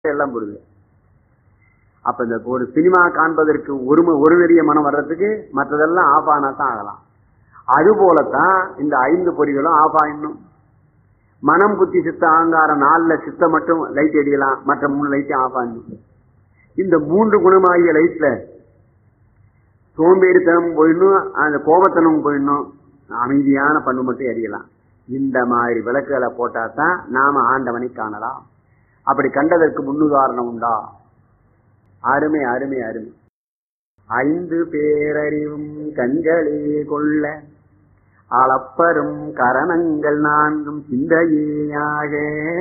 எல்லாம் புரியுது அப்ப இந்த ஒரு சினிமா காண்பதற்கு ஒரு ம- ஒரு நெறிய மனம் வர்றதுக்கு மற்றதெல்லாம் ஆஃப் ஆனா தான் ஆகலாம் அது போலத்தான் இந்த ஐந்து பொறிகளும் ஆஃப் ஆயிடணும் மனம் புத்தி சித்த ஆங்காரம் நாலுல சித்த மட்டும் லைட் எரியலாம் மற்ற மூணு லைட்டும் ஆஃப் ஆயிடணும் இந்த மூன்று குணமாகிய லைட்ல சோம்பேறித்தனம் போயிடணும் அந்த கோபத்தனம் போயிடணும் அமைதியான பண்பு மட்டும் எரியலாம் இந்த மாதிரி விளக்குகளை போட்டா தான் நாம ஆண்டவனை காணலாம் அப்படி கண்டதற்கு முன்னுதாரணம் உண்டா அருமை அருமை அருமை ஐந்து பேரறிவும் கண்களே கொள்ள அளப்பரும் கரணங்கள் நான்கும் சிந்தையாக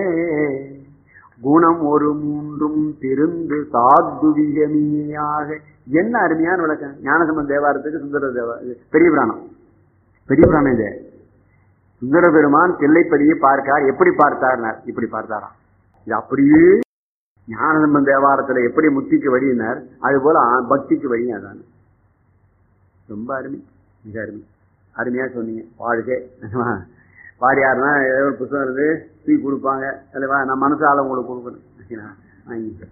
குணம் ஒரு மூன்றும் திருந்து சாத்துவிகமியாக என்ன அருமையான விளக்கம் ஞானசம்பந்த தேவாரத்துக்கு சுந்தர தேவா பெரிய புராணம் பெரிய புராணம் இது சுந்தர பெருமான் தில்லைப்பதியை பார்க்கார் எப்படி பார்த்தார்னார் இப்படி பார்த்தாராம் இது அப்படியே ஞானசம்பந்த தேவாரத்துல எப்படி முக்திக்கு வழியினார் அது போல ஆ- பக்திக்கு வழியும் அதான் ரொம்ப அருமை மிக அருமை அருமையா சொன்னீங்க வாழ்க்கை வாரியாருன்னா ஏதோ ஒரு புத்தகம் இருந்து டீ கொடுப்பாங்க அல்லவா நான் மனசால உங்களுக்கு கொடுக்கணும் சரிங்களா? வாங்கிக்க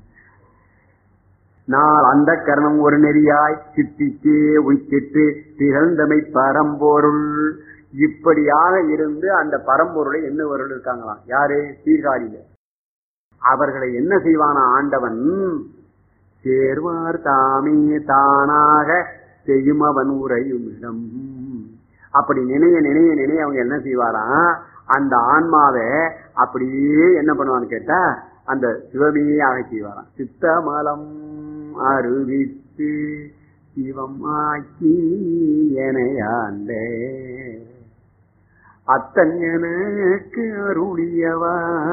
நாள் அந்த கரணம் ஒரு நெறியாய் சித்திக்கு உய்த்திட்டு திகழ்ந்தமை பரம்பொருள் இப்படியாக இருந்து அந்த பரம்பொருளை என்னவர்கள் இருக்காங்களாம் யாரு சீர்காழியில அவர்களை என்ன செய்வானா ஆண்டவன் சேர்வார் தாமே தானாக செய்யும் அவன் உரையும் இடம் அப்படி நினைய நினைய நினைய அவங்க என்ன செய்வாராம் அந்த ஆன்மாவை அப்படியே என்ன பண்ணுவான்னு கேட்டா அந்த சிவமையே ஆக செய்வாராம் சித்தமலம் அருவித்து சிவம் ஆக்கி எனையாண்டே அத்தன் எனக்கு அருளியவா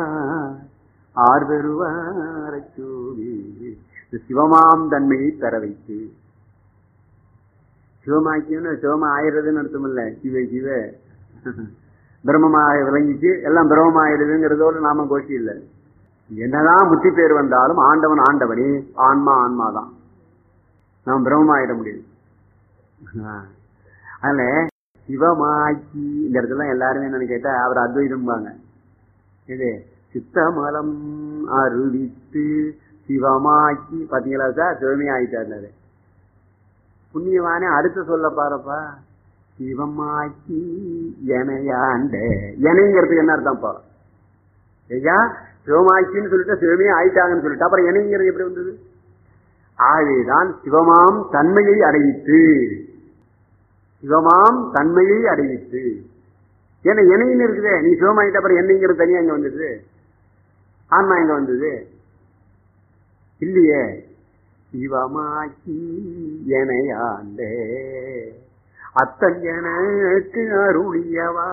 ஆர்வருவார சூடி இந்த சிவமாம் தன்மையை பெற வைத்து சிவமாக்கியம்னு சிவமா ஆயிடுறதுன்னு அர்த்தம் இல்ல சிவ சிவ பிரம்மமாக விளங்கிச்சு எல்லாம் பிரம்மமாயிடுதுங்கிறதோடு நாம கோஷி இல்லை என்னதான் முத்தி பேர் வந்தாலும் ஆண்டவன் ஆண்டவனே ஆன்மா ஆன்மாதான் நாம் பிரம்மமாயிட முடியாது ஆஹ். அதனால சிவமாக்கி இந்த இடத்துல எல்லாருமே என்னன்னு கேட்டா அவர் அத்வைதம்பாங்க இது சித்தமலம் அருவித்து சிவமாக்கி பாத்தீங்களா சார் சிவமே ஆயிட்டாரு புண்ணியவானே அடுத்து சொல்ல பாருப்பா சிவமாக்கி எனையாண்ட எனைங்கிறதுக்கு என்ன அர்த்தம்ப்பா ஐயா சிவமாக்கின்னு சொல்லிட்டு சிவமே ஆயிட்டாங்கன்னு சொல்லிட்டு அப்புறம் எனைங்கிறது எப்படி வந்தது ஆகவேதான் சிவமாம் தன்மையை அடையித்து சிவமாம் தன்மையை அடையித்து ஏன்னா இணைன்னு இருக்குதே நீ சிவமாயிட்ட அப்புறம் என்னங்கிறது தனியா இங்க வந்தது ஆன்மா எங்க வந்தது இல்லையே சிவமாக்கி எனையாண்டே அத்தன் எனக்கு அருளியவா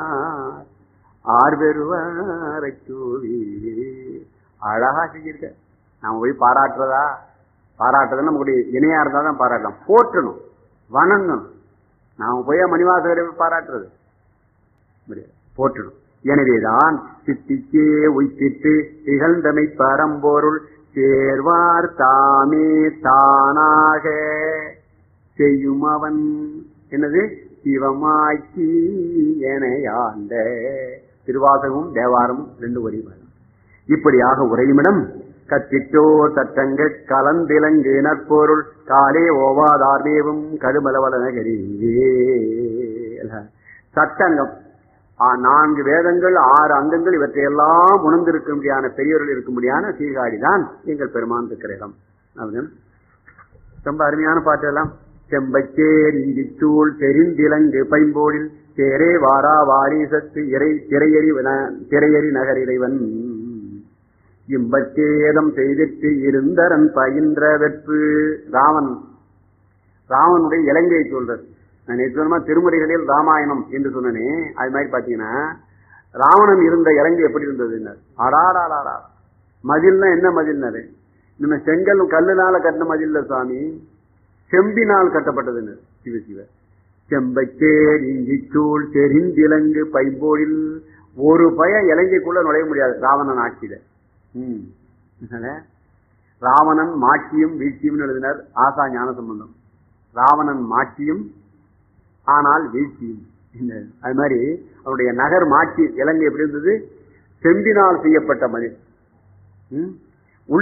ஆர்வெருவாரை தூவி அழகா செஞ்சிருக்க நாம போய் பாராட்டுறதா பாராட்டுறது நம்மளுடைய இணையா இருந்தா தான் பாராட்டலாம் போற்றணும் வணங்கணும் நாம போய் மணிவாசகரை போய் பாராட்டுறது முடியாது போற்றணும் எனவேதான் சித்திக்கே உய்த்திட்டு திகழ்ந்தமை பரம்பொருள் சேர்வார் தாமே தானாக செய்யும் அவன் என்னது சிவமாக்கி எனையாண்ட திருவாசகமும் தேவாரமும் ரெண்டு வரி இப்படியாக உரையுமிடம் கத்திட்டோ தட்டங்க கலந்திலங்கு நற்பொருள் காலே ஓவாதார்மேவும் கடுமலவலனகரி சட்டங்கம் ஆ, நான்கு வேதங்கள் ஆறு அங்கங்கள் இவற்றையெல்லாம் உணர்ந்திருக்கும்படியான பெரியவர்கள் இருக்கும்படியான சீர்காழிதான் எங்கள் பெருமான் இருக்கிற இடம் அப்படின்னு ரொம்ப அருமையான பாட்டு எல்லாம் செம்பச்சேர் இஞ்சிச்சூள் தெரிந்திலங்கு பைம்போடில் சேரே வாரா வாரிசத்து இறை திரையறி வின- திரையறி நகர் இறைவன் இம்பச்சேதம் செய்திட்டு இருந்தரன் பயின்ற வெற்று ராவன் ராவனுடைய இலங்கையை சொல்றது நான் நேற்று சொன்ன மாதிரி திருமுறைகளில் ராமாயணம் என்று சொன்னனே அது மாதிரி பாத்தீங்கன்னா ராவணன் இருந்த இலங்கை எப்படி இருந்தது அடாடாடாடா மதில்னா என்ன மதில்னாரு நம்ம செங்கல் கல்லுனால கட்டின மதில்ல சுவாமி செம்பினால் கட்டப்பட்டதுன்னு சிவ சிவ செம்பச்சேர் இஞ்சிச்சூள் தெரிந்திலங்கு பைம்போடில் ஒரு பய இலங்கைக்குள்ள நுழைய முடியாது ராவணன் ஆட்சியில ம். அதனால ராவணன் மாட்சியும் வீழ்ச்சியும் எழுதினார் ஆசா ஞான சம்பந்தம் ராவணன் மாட்சியும் ஆனால் வீழ்ச்சியும் இந்த அது மாதிரி அவருடைய நகர் மாட்சி இலங்கை எப்படி இருந்தது செம்பினால் செய்யப்பட்ட மதில் ம்?